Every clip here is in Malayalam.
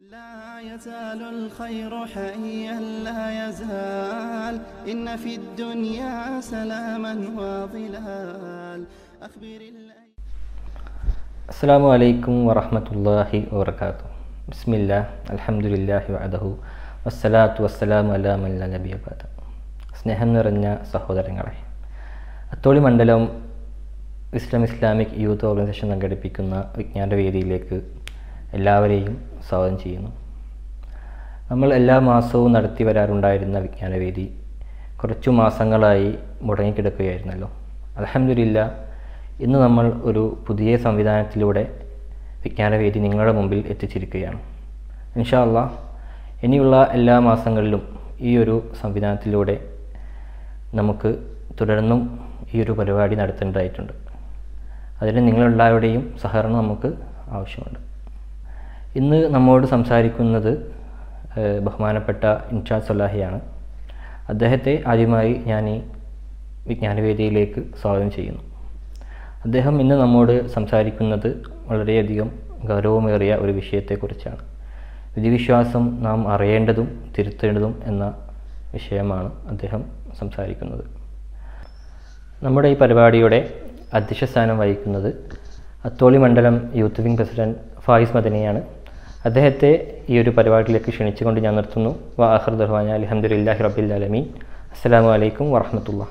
لا يزال الخير حيا لا يزال إن في الدنيا سلاما وظلال أخبر الأيام അസ്സാം വലൈക്കും വറഹമത്തല്ലാഹി വാബർക്കാത്തു ബിസ്മില്ല അൽഹംദുലില്ലാഹി വഅദഹു വസ്സലാത്തു വസ്സലാമു അലാ മല്ല നബിയബാദ സ്നേഹം നിറഞ്ഞ സഹോദരങ്ങളെ അത്തോളി മണ്ഡലം ഇസ്ലാം ഇസ്ലാമിക് യൂത്ത് ഓർഗനൈസേഷൻ സംഘടിപ്പിക്കുന്ന വിജ്ഞാന വേദിയിലേക്ക് എല്ലാവരെയും സ്വാഗതം ചെയ്യുന്നു നമ്മൾ എല്ലാ മാസവും നടത്തി വരാറുണ്ടായിരുന്ന വിജ്ഞാനവേദി കുറച്ചു മാസങ്ങളായി മുടങ്ങിക്കിടക്കുകയായിരുന്നല്ലോ അലഹമില്ല ഇന്ന് നമ്മൾ ഒരു പുതിയ സംവിധാനത്തിലൂടെ വിജ്ഞാനവേദി നിങ്ങളുടെ മുമ്പിൽ എത്തിച്ചിരിക്കുകയാണ് ഇൻഷാ അള്ളാ ഇനിയുള്ള എല്ലാ മാസങ്ങളിലും ഈ ഒരു സംവിധാനത്തിലൂടെ നമുക്ക് തുടർന്നും ഈ ഒരു പരിപാടി നടത്തേണ്ടതായിട്ടുണ്ട് അതിന് നിങ്ങളെല്ലാവരുടെയും സഹകരണം നമുക്ക് ആവശ്യമുണ്ട് ഇന്ന് നമ്മോട് സംസാരിക്കുന്നത് ഏഹ്, ബഹുമാനപ്പെട്ട ഇൻഷാദ് സൊല്ലാഹിയാണ് അദ്ദേഹത്തെ ആദ്യമായി ഞാൻ ഈ വിജ്ഞാനവേദിയിലേക്ക് സ്വാഗതം ചെയ്യുന്നു അദ്ദേഹം ഇന്ന് നമ്മോട് സംസാരിക്കുന്നത് വളരെയധികം ഗൗരവമേറിയ ഒരു വിഷയത്തെക്കുറിച്ചാണ് വിധിവിശ്വാസം നാം അറിയേണ്ടതും തിരുത്തേണ്ടതും എന്ന വിഷയമാണ് അദ്ദേഹം സംസാരിക്കുന്നത് നമ്മുടെ ഈ പരിപാടിയുടെ അധ്യക്ഷ സ്ഥാനം വഹിക്കുന്നത് അത്തോളി മണ്ഡലം യൂത്ത് വിംഗ് പ്രസിഡന്റ് ഫായിസ് മദനിയാണ് അദ്ദേഹത്തെ ഈ ഒരു പരിപാടിയിലേക്ക് ക്ഷണിച്ചുകൊണ്ട് ഞാൻ നിർത്തുന്നു വാഹർ ദർവാന അലഹമുല്ലാഹി റബ്ബിൽ അലമീൻ അസ്സാം വലൈക്കും വറഹമത്തുള്ള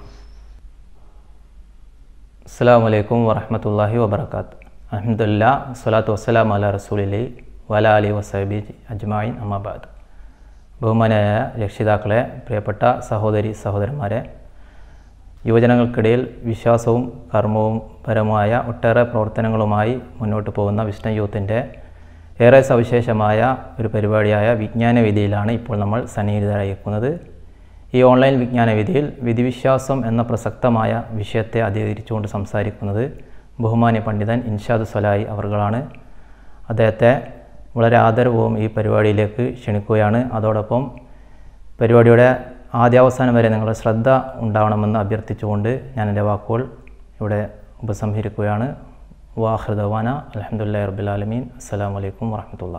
അസ്സാം വലൈക്കും വറഹമത്തല്ലാഹി വബർക്കാത്ത് അഹമ്മദില്ല സ്വലാത്തു വസ്സലാം അല റസൂലിലി വല അലി വസബി അജ്മായിൻ അമ്മാബാദ് ബഹുമാനായ രക്ഷിതാക്കളെ പ്രിയപ്പെട്ട സഹോദരി സഹോദരന്മാരെ യുവജനങ്ങൾക്കിടയിൽ വിശ്വാസവും കർമ്മവും പരമായ ഒട്ടേറെ പ്രവർത്തനങ്ങളുമായി മുന്നോട്ട് പോകുന്ന വിഷ്ണു യൂത്തിൻ്റെ ഏറെ സവിശേഷമായ ഒരു പരിപാടിയായ വിജ്ഞാനവേദിയിലാണ് ഇപ്പോൾ നമ്മൾ സന്നിഹിതരായിരിക്കുന്നത് ഈ ഓൺലൈൻ വിജ്ഞാനവേദിയിൽ വിധിവിശ്വാസം എന്ന പ്രസക്തമായ വിഷയത്തെ അധികരിച്ചുകൊണ്ട് സംസാരിക്കുന്നത് ബഹുമാന്യ പണ്ഡിതൻ ഇൻഷാദ് സലായി അവർകളാണ് അദ്ദേഹത്തെ വളരെ ആദരവും ഈ പരിപാടിയിലേക്ക് ക്ഷണിക്കുകയാണ് അതോടൊപ്പം പരിപാടിയുടെ ആദ്യാവസാനം വരെ നിങ്ങളുടെ ശ്രദ്ധ ഉണ്ടാവണമെന്ന് അഭ്യർത്ഥിച്ചുകൊണ്ട് ഞാൻ എൻ്റെ വാക്കുകൾ ഇവിടെ ഉപസംഹരിക്കുകയാണ് വാഹൃദവാന അലഹമുല്ലാ റബുലാലമീൻ അസ്സാം വലൈക്കും വാഹമത്തുള്ള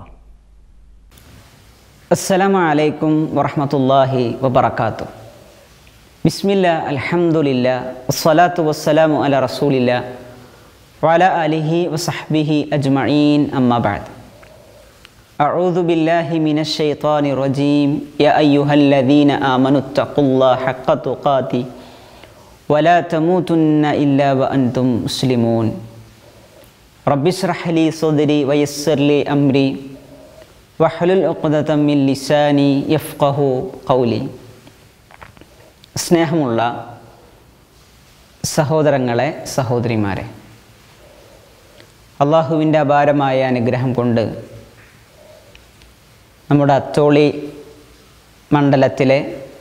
السلام عليكم ورحمة الله وبركاته بسم الله الحمد لله والصلاة والسلام على رسول الله وعلى آله وصحبه أجمعين أما بعد أعوذ بالله من الشيطان الرجيم يا أيها الذين آمنوا اتقوا الله حق تقاته ولا تموتن إلا وأنتم مسلمون رب اشرح لي صدري ويسر لي أمري വഹലുൽ ഉഖ്ദത മിൻ ലിസാനി യഫ്ഖഹു ഖൗലി സ്നേഹമുള്ള സഹോദരങ്ങളെ സഹോദരിമാരെ അള്ളാഹുവിൻ്റെ അപാരമായ അനുഗ്രഹം കൊണ്ട് നമ്മുടെ അത്തോളി മണ്ഡലത്തിലെ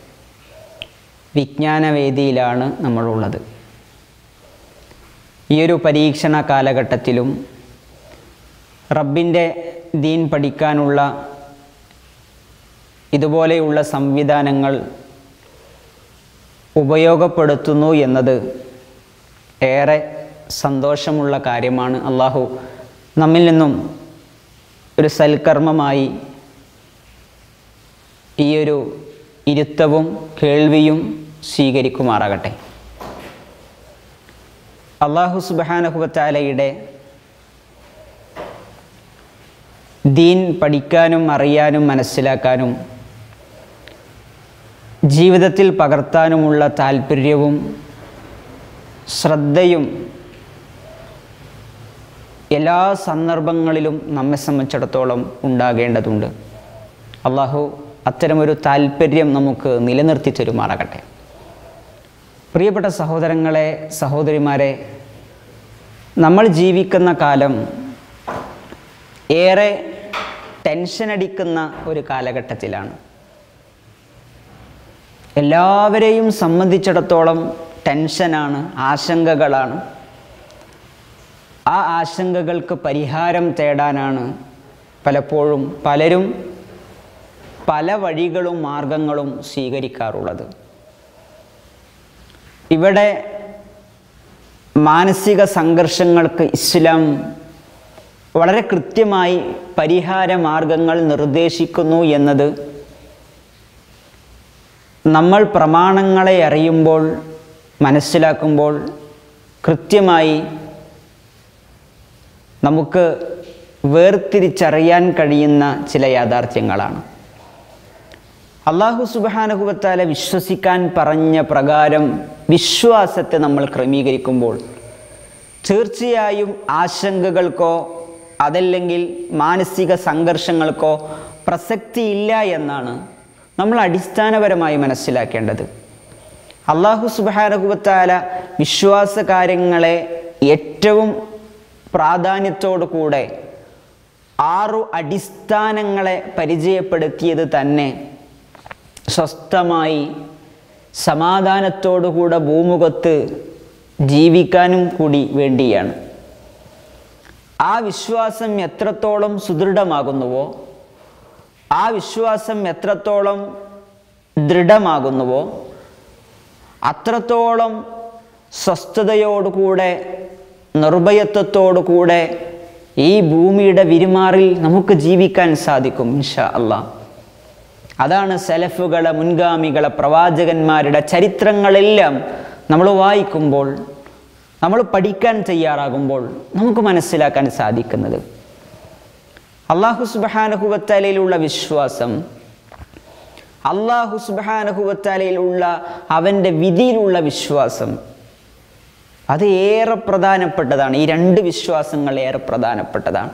വിജ്ഞാനവേദിയിലാണ് നമ്മളുള്ളത് ഈ ഒരു പരീക്ഷണ കാലഘട്ടത്തിലും റബ്ബിൻ്റെ ദീൻ പഠിക്കാനുള്ള ഇതുപോലെയുള്ള സംവിധാനങ്ങൾ ഉപയോഗപ്പെടുത്തുന്നു എന്നത് ഏറെ സന്തോഷമുള്ള കാര്യമാണ് അള്ളാഹു നമ്മിൽ നിന്നും ഒരു സൽക്കർമ്മമായി ഈ ഒരു ഇരുത്തവും കേൾവിയും സ്വീകരിക്കുമാറാകട്ടെ അള്ളാഹു സുബാനഹുബത്താലയുടെ ദീൻ പഠിക്കാനും അറിയാനും മനസ്സിലാക്കാനും ജീവിതത്തിൽ പകർത്താനുമുള്ള താല്പര്യവും ശ്രദ്ധയും എല്ലാ സന്ദർഭങ്ങളിലും നമ്മെ സംബന്ധിച്ചിടത്തോളം ഉണ്ടാകേണ്ടതുണ്ട് അള്ളാഹു അത്തരമൊരു താല്പര്യം നമുക്ക് നിലനിർത്തി തരുമാറാകട്ടെ പ്രിയപ്പെട്ട സഹോദരങ്ങളെ സഹോദരിമാരെ നമ്മൾ ജീവിക്കുന്ന കാലം ഏറെ ടെൻഷൻ അടിക്കുന്ന ഒരു കാലഘട്ടത്തിലാണ് എല്ലാവരെയും സംബന്ധിച്ചിടത്തോളം ടെൻഷനാണ് ആശങ്കകളാണ് ആ ആശങ്കകൾക്ക് പരിഹാരം തേടാനാണ് പലപ്പോഴും പലരും പല വഴികളും മാർഗങ്ങളും സ്വീകരിക്കാറുള്ളത് ഇവിടെ മാനസിക സംഘർഷങ്ങൾക്ക് ഇസ്ലാം വളരെ കൃത്യമായി പരിഹാര മാർഗങ്ങൾ നിർദ്ദേശിക്കുന്നു എന്നത് നമ്മൾ പ്രമാണങ്ങളെ അറിയുമ്പോൾ മനസ്സിലാക്കുമ്പോൾ കൃത്യമായി നമുക്ക് വേർതിരിച്ചറിയാൻ കഴിയുന്ന ചില യാഥാർത്ഥ്യങ്ങളാണ് അള്ളാഹു സുബാനുഭവത്താലെ വിശ്വസിക്കാൻ പറഞ്ഞ പ്രകാരം വിശ്വാസത്തെ നമ്മൾ ക്രമീകരിക്കുമ്പോൾ തീർച്ചയായും ആശങ്കകൾക്കോ അതല്ലെങ്കിൽ മാനസിക സംഘർഷങ്ങൾക്കോ പ്രസക്തിയില്ല എന്നാണ് നമ്മൾ അടിസ്ഥാനപരമായി മനസ്സിലാക്കേണ്ടത് അള്ളാഹു സുബാനുഭവത്താല വിശ്വാസ കാര്യങ്ങളെ ഏറ്റവും പ്രാധാന്യത്തോടു കൂടെ ആറു അടിസ്ഥാനങ്ങളെ പരിചയപ്പെടുത്തിയത് തന്നെ സ്വസ്ഥമായി സമാധാനത്തോടുകൂടെ ഭൂമുഖത്ത് ജീവിക്കാനും കൂടി വേണ്ടിയാണ് ആ വിശ്വാസം എത്രത്തോളം സുദൃഢമാകുന്നുവോ ആ വിശ്വാസം എത്രത്തോളം ദൃഢമാകുന്നുവോ അത്രത്തോളം സ്വസ്ഥതയോടുകൂടെ നിർഭയത്വത്തോടുകൂടെ ഈ ഭൂമിയുടെ വിരുമാറിൽ നമുക്ക് ജീവിക്കാൻ സാധിക്കും ഇൻഷാ അള്ളാഹ് അതാണ് സലഫുകളെ മുൻഗാമികളെ പ്രവാചകന്മാരുടെ ചരിത്രങ്ങളെല്ലാം നമ്മൾ വായിക്കുമ്പോൾ നമ്മൾ പഠിക്കാൻ തയ്യാറാകുമ്പോൾ നമുക്ക് മനസ്സിലാക്കാൻ സാധിക്കുന്നത് അള്ളാഹു സുബാനഹുവത്തലയിലുള്ള വിശ്വാസം അള്ളാഹു സുബാനഹുവത്തലയിലുള്ള അവൻ്റെ വിധിയിലുള്ള വിശ്വാസം അത് ഏറെ പ്രധാനപ്പെട്ടതാണ് ഈ രണ്ട് വിശ്വാസങ്ങൾ ഏറെ പ്രധാനപ്പെട്ടതാണ്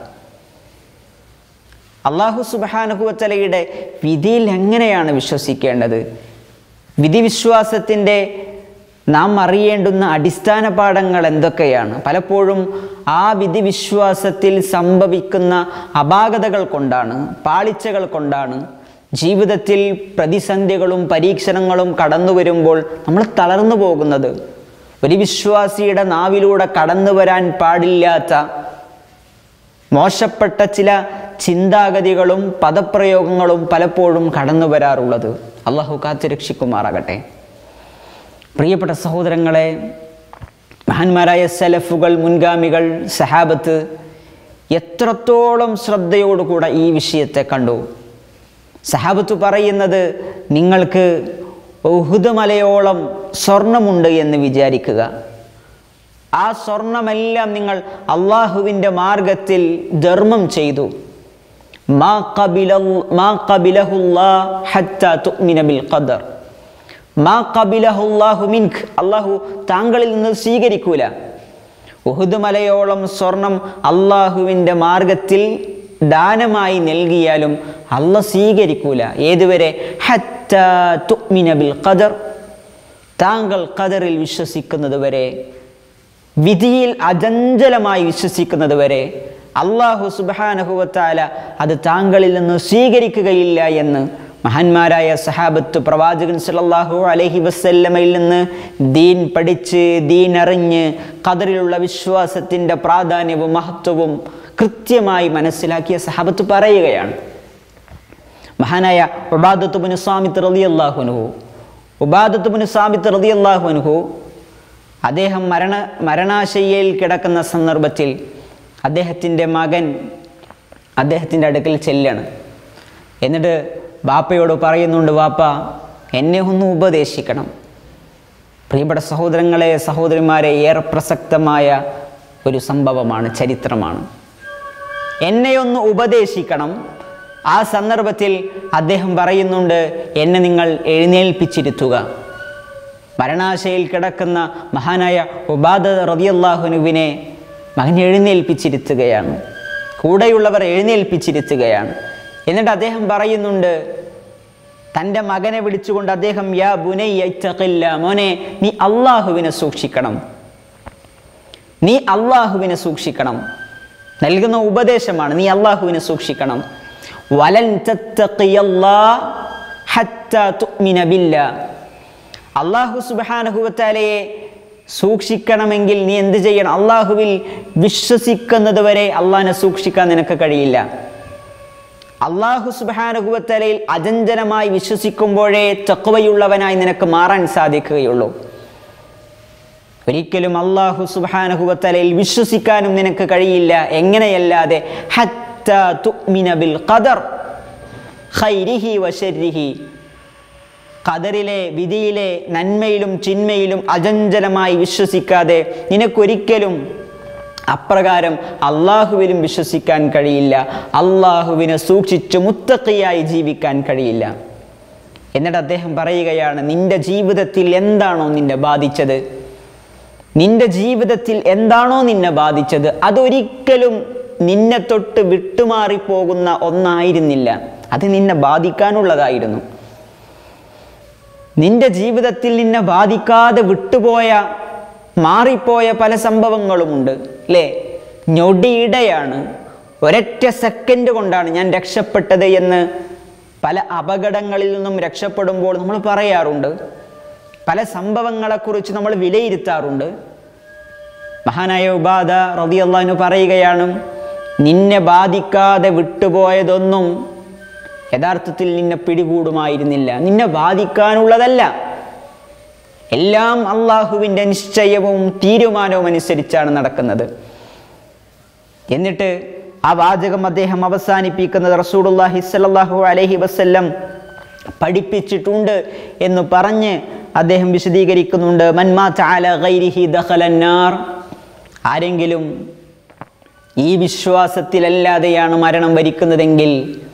അള്ളാഹു സുബാനുഹുവത്തലയുടെ വിധിയിൽ എങ്ങനെയാണ് വിശ്വസിക്കേണ്ടത് വിധി വിശ്വാസത്തിൻ്റെ നാം അറിയേണ്ടുന്ന അടിസ്ഥാന പാഠങ്ങൾ എന്തൊക്കെയാണ് പലപ്പോഴും ആ വിധി വിശ്വാസത്തിൽ സംഭവിക്കുന്ന അപാകതകൾ കൊണ്ടാണ് പാളിച്ചകൾ കൊണ്ടാണ് ജീവിതത്തിൽ പ്രതിസന്ധികളും പരീക്ഷണങ്ങളും കടന്നു വരുമ്പോൾ നമ്മൾ തളർന്നു പോകുന്നത് ഒരു വിശ്വാസിയുടെ നാവിലൂടെ കടന്നു വരാൻ പാടില്ലാത്ത മോശപ്പെട്ട ചില ചിന്താഗതികളും പദപ്രയോഗങ്ങളും പലപ്പോഴും കടന്നു വരാറുള്ളത് അള്ളാഹു കാത്തു രക്ഷിക്കുമാറാകട്ടെ പ്രിയപ്പെട്ട സഹോദരങ്ങളെ മഹാന്മാരായ സലഫുകൾ മുൻഗാമികൾ സഹാബത്ത് എത്രത്തോളം ശ്രദ്ധയോടുകൂടെ ഈ വിഷയത്തെ കണ്ടു സഹാബത്ത് പറയുന്നത് നിങ്ങൾക്ക് ഉഹുദ് മലയോളം സ്വർണമുണ്ട് എന്ന് വിചാരിക്കുക ആ സ്വർണമെല്ലാം നിങ്ങൾ അള്ളാഹുവിൻ്റെ മാർഗത്തിൽ ധർമ്മം ചെയ്തു മാ ഖബിലൽ- മാ ഖബിലഹുല്ലാ ഹത്താ തുഅ്മിന ബിൽ ഖദർ മാ ഖബിലഹുല്ലാഹു മിൻക് അള്ളാഹു താങ്കളിൽ നിന്ന് സ്വീകരിക്കൂല ഉഹുദ് മലയോളം സ്വർണം അള്ളാഹുവിൻ്റെ മാർഗത്തിൽ ദാനമായി നൽകിയാലും അല്ല സ്വീകരിക്കൂല ഏതുവരെ ഹത്താ തുഅ്മിന ബിൽ ഖദർ താങ്കൾ ഖദറിൽ വിശ്വസിക്കുന്നത് വരെ വിധിയിൽ അചഞ്ചലമായി വിശ്വസിക്കുന്നത് വരെ അള്ളാഹു സുബാനഹുവത്താല അത് താങ്കളിൽ നിന്ന് സ്വീകരിക്കുകയില്ല എന്ന് മഹാന്മാരായ സഹാബത്ത് പ്രവാചകൻ സല്ലല്ലാഹു അലൈഹി വസല്ലമയിൽ നിന്ന് ദീൻ പഠിച്ച് ദീൻ അറിഞ്ഞ് ഖദറിലുള്ള വിശ്വാസത്തിൻ്റെ പ്രാധാന്യവും മഹത്വവും കൃത്യമായി മനസ്സിലാക്കിയ സഹാബത്ത് പറയുകയാണ് മഹാനായ ഉബാദത്തുബിന് സ്വാമിത്ത് റളിയല്ലാഹുനുഹു ഉബാദത്തുബിന് സ്വാമിത്ത് റളിയല്ലാഹുനുഹു അദ്ദേഹം മരണ മരണാശയ്യയിൽ കിടക്കുന്ന സന്ദർഭത്തിൽ അദ്ദേഹത്തിൻ്റെ മകൻ അദ്ദേഹത്തിൻ്റെ അടുക്കൽ ചെല്ലാണ് എന്നിട്ട് ബാപ്പയോട് പറയുന്നുണ്ട് ബാപ്പ എന്നെ ഒന്ന് ഉപദേശിക്കണം പ്രിയപ്പെട്ട സഹോദരങ്ങളെ സഹോദരിമാരെ ഏറെ പ്രസക്തമായ ഒരു സംഭവമാണ് ചരിത്രമാണ് എന്നെ ഒന്ന് ഉപദേശിക്കണം ആ സന്ദർഭത്തിൽ അദ്ദേഹം പറയുന്നുണ്ട് എന്നെ നിങ്ങൾ എഴുന്നേൽപ്പിച്ചിരുത്തുക മരണാശയിൽ കിടക്കുന്ന മഹാനായ ഉബാദ റതിയല്ലാഹുനുവിനെ മകൻ എഴുന്നേൽപ്പിച്ചിരുത്തുകയാണ് കൂടെയുള്ളവർ എഴുന്നേൽപ്പിച്ചിരുത്തുകയാണ് എന്നിട്ട് അദ്ദേഹം പറയുന്നുണ്ട് തൻ്റെ മകനെ വിളിച്ചുകൊണ്ട് അദ്ദേഹം യാ ബുനയ്യല്ല മോനെ നീ അള്ളാഹുവിനെ സൂക്ഷിക്കണം നീ അള്ളാഹുവിനെ സൂക്ഷിക്കണം നൽകുന്ന ഉപദേശമാണ് നീ അള്ളാഹുവിനെ സൂക്ഷിക്കണം വലൻ തത്തഖിയല്ലാ ഹത്താ തുഅ്മിന ബില്ലാ അള്ളാഹു സുബാനഹുവത്താലയെ സൂക്ഷിക്കണമെങ്കിൽ നീ എന്ത് ചെയ്യണം അള്ളാഹുവിൽ വിശ്വസിക്കുന്നത് വരെ അള്ളാഹിനെ സൂക്ഷിക്കാൻ നിനക്ക് കഴിയില്ല അള്ളാഹു സുബാനുഭവത്തലയിൽ അചഞ്ചലമായി വിശ്വസിക്കുമ്പോഴേ തക്കവയുള്ളവനായി നിനക്ക് മാറാൻ സാധിക്കുകയുള്ളൂ ഒരിക്കലും അള്ളാഹു സുബാനഹുവത്തലയിൽ വിശ്വസിക്കാനും നിനക്ക് കഴിയില്ല എങ്ങനെയല്ലാതെ ഹത്ത തുഅ്മിന ബിൽ ഖദർ ഖൈരിഹി വശരിഹി ഖദറിലെ വിധിയിലെ നന്മയിലും ചിന്മയിലും അചഞ്ചലമായി വിശ്വസിക്കാതെ നിനക്കൊരിക്കലും അപ്രകാരം അള്ളാഹുവിലും വിശ്വസിക്കാൻ കഴിയില്ല അള്ളാഹുവിനെ സൂക്ഷിച്ച് മുത്തക്കിയായി ജീവിക്കാൻ കഴിയില്ല എന്നിട്ട് അദ്ദേഹം പറയുകയാണ് നിന്റെ ജീവിതത്തിൽ എന്താണോ നിന്നെ ബാധിച്ചത് നിന്റെ ജീവിതത്തിൽ എന്താണോ നിന്നെ ബാധിച്ചത് അതൊരിക്കലും നിന്നെ തൊട്ട് വിട്ടുമാറിപ്പോകുന്ന ഒന്നായിരുന്നില്ല അത് നിന്നെ ബാധിക്കാനുള്ളതായിരുന്നു നിന്റെ ജീവിതത്തിൽ നിന്നെ ബാധിക്കാതെ വിട്ടുപോയ മാറിപ്പോയ പല സംഭവങ്ങളുമുണ്ട് അല്ലേ ഞൊടിയിടെയാണ് ഒരൊറ്റ സെക്കൻഡ് കൊണ്ടാണ് ഞാൻ രക്ഷപ്പെട്ടത് എന്ന് പല അപകടങ്ങളിൽ നിന്നും രക്ഷപ്പെടുമ്പോൾ നമ്മൾ പറയാറുണ്ട് പല സംഭവങ്ങളെക്കുറിച്ച് നമ്മൾ വിലയിരുത്താറുണ്ട് മഹാനായ ഉബാദ റതിയല്ലാഹു പറയുകയാണ് നിന്നെ ബാധിക്കാതെ വിട്ടുപോയതൊന്നും യഥാർത്ഥത്തിൽ നിന്നെ പിടികൂടുമായിരുന്നില്ല നിന്നെ ബാധിക്കാനുള്ളതല്ല എല്ലാം അള്ളാഹുവിൻ്റെ നിശ്ചയവും തീരുമാനവും അനുസരിച്ചാണ് നടക്കുന്നത് എന്നിട്ട് ആ വാചകം അദ്ദേഹം അവസാനിപ്പിക്കുന്നത് റസൂലുള്ളാഹി സ്വല്ലല്ലാഹു അലൈഹി വസല്ലം പഠിപ്പിച്ചിട്ടുണ്ട് എന്ന് പറഞ്ഞ് അദ്ദേഹം വിശദീകരിക്കുന്നുണ്ട് മൻമാ തആല ഗൈരിഹി ദഖലന്നാർ ആരെങ്കിലും ഈ വിശ്വാസത്തിലല്ലാതെയാണ് മരണം വരിക്കുന്നതെങ്കിൽ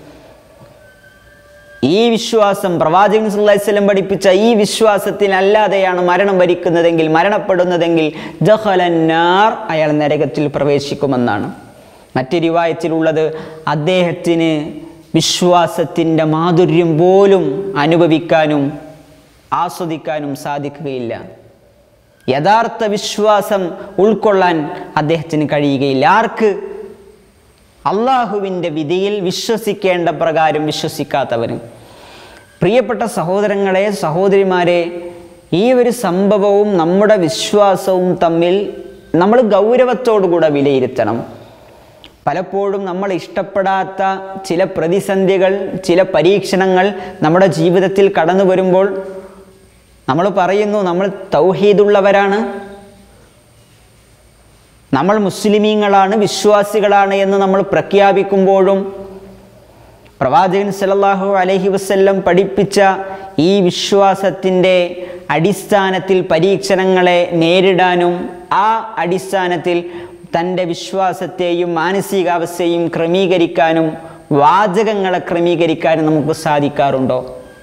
ഈ വിശ്വാസം പ്രവാചകൻ സല്ലല്ലാഹു അലൈഹി വസല്ലം പഠിപ്പിച്ച ഈ വിശ്വാസത്തിൽ അല്ലാതെയാണ് മരണം വരിക്കുന്നതെങ്കിൽ മരണപ്പെടുന്നതെങ്കിൽ ദഖലന്നാർ അയാൾ നരകത്തിൽ പ്രവേശിക്കുമെന്നാണ് മറ്റു റിവായത്തിലുള്ളത് അദ്ദേഹത്തിന് വിശ്വാസത്തിൻ്റെ മാധുര്യം പോലും അനുഭവിക്കാനും ആസ്വദിക്കാനും സാധിക്കുകയില്ല യഥാർത്ഥ വിശ്വാസം ഉൾക്കൊള്ളാൻ അദ്ദേഹത്തിന് കഴിയുകയില്ല ആർക്ക് അള്ളാഹുവിൻ്റെ വിധിയിൽ വിശ്വസിക്കേണ്ട പ്രകാരം വിശ്വസിക്കാത്തവന് പ്രിയപ്പെട്ട സഹോദരങ്ങളെ സഹോദരിമാരെ ഈ ഒരു സംഭവവും നമ്മുടെ വിശ്വാസവും തമ്മിൽ നമ്മൾ ഗൗരവത്തോടുകൂടെ വിലയിരുത്തണം പലപ്പോഴും നമ്മൾ ഇഷ്ടപ്പെടാത്ത ചില പ്രതിസന്ധികൾ ചില പരീക്ഷണങ്ങൾ നമ്മുടെ ജീവിതത്തിൽ കടന്നു വരുമ്പോൾ നമ്മൾ പറയുന്നു നമ്മൾ തൗഹീദുള്ളവരാണ് നമ്മൾ മുസ്ലിമീങ്ങളാണ് വിശ്വാസികളാണ് എന്ന് നമ്മൾ പ്രഖ്യാപിക്കുമ്പോഴും പ്രവാചകൻ സല്ലല്ലാഹു അലൈഹി വസല്ലം പഠിപ്പിച്ച ഈ വിശ്വാസത്തിൻ്റെ അടിസ്ഥാനത്തിൽ പരീക്ഷണങ്ങളെ നേരിടാനും ആ അടിസ്ഥാനത്തിൽ തൻ്റെ വിശ്വാസത്തെയും മാനസികാവസ്ഥയും ക്രമീകരിക്കാനും വാചകങ്ങളെ ക്രമീകരിക്കാനും നമുക്ക് സാധിക്കാറുണ്ടോ